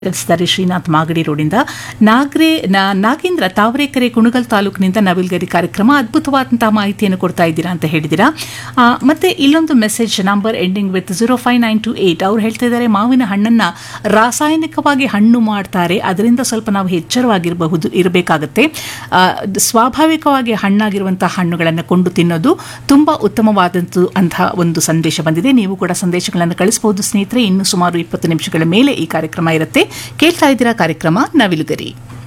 ತಿಳಿಸಿದ್ದಾರೆ ಶ್ರೀನಾಥ್ ಮಾಗಡಿ ರೋಡಿಂದ ನಾಗ್ರೆ ನಾ- ನಾಗೇಂದ್ರ ತಾವರೆಕೆರೆ ಕುಣಗಲ್ ತಾಲೂಕಿನಿಂದ ನವಿಲ್ಗರಿ ಕಾರ್ಯಕ್ರಮ ಅದ್ಭುತವಾದಂತಹ ಮಾಹಿತಿಯನ್ನು ಕೊಡ್ತಾ ಇದ್ದೀರಾ ಅಂತ ಹೇಳಿದ್ದೀರಾ ಆ, ಮತ್ತೆ ಇಲ್ಲೊಂದು message number ending with zero five nine two eight ಅವ್ರು ಹೇಳ್ತಾ ಇದ್ದಾರೆ ಮಾವಿನ ಹಣ್ಣನ್ನ ರಾಸಾಯನಿಕವಾಗಿ ಹಣ್ಣು ಮಾಡ್ತಾರೆ ಅದರಿಂದ ಸ್ವಲ್ಪ ನಾವು ಎಚ್ಚರವಾಗಿರಬಹುದು ಇರಬೇಕಾಗತ್ತೆ ಆ, ಸ್ವಾಭಾವಿಕವಾಗಿ ಹಣ್ಣಾಗಿರುವಂತಹ ಹಣ್ಣುಗಳನ್ನು ಕೊಂಡು ತಿನ್ನೋದು ತುಂಬಾ ಉತ್ತಮವಾದಂತು ಅಂತಹ ಒಂದು ಸಂದೇಶ ಬಂದಿದೆ ನೀವು ಕೂಡ ಸಂದೇಶಗಳನ್ನು ಕಳಿಸಬಹುದು ಸ್ನೇಹಿತರೆ ಇನ್ನು ಸುಮಾರು ಇಪ್ಪತ್ತು ನಿಮಿಷಗಳ ಮೇಲೆ ಈ ಕಾರ್ಯಕ್ರಮ ಇರುತ್ತೆ ಕೇಳ್ತಾ ಇದ್ದೀರಾ ಕಾರ್ಯಕ್ರಮ ನವಿಲುಗರಿ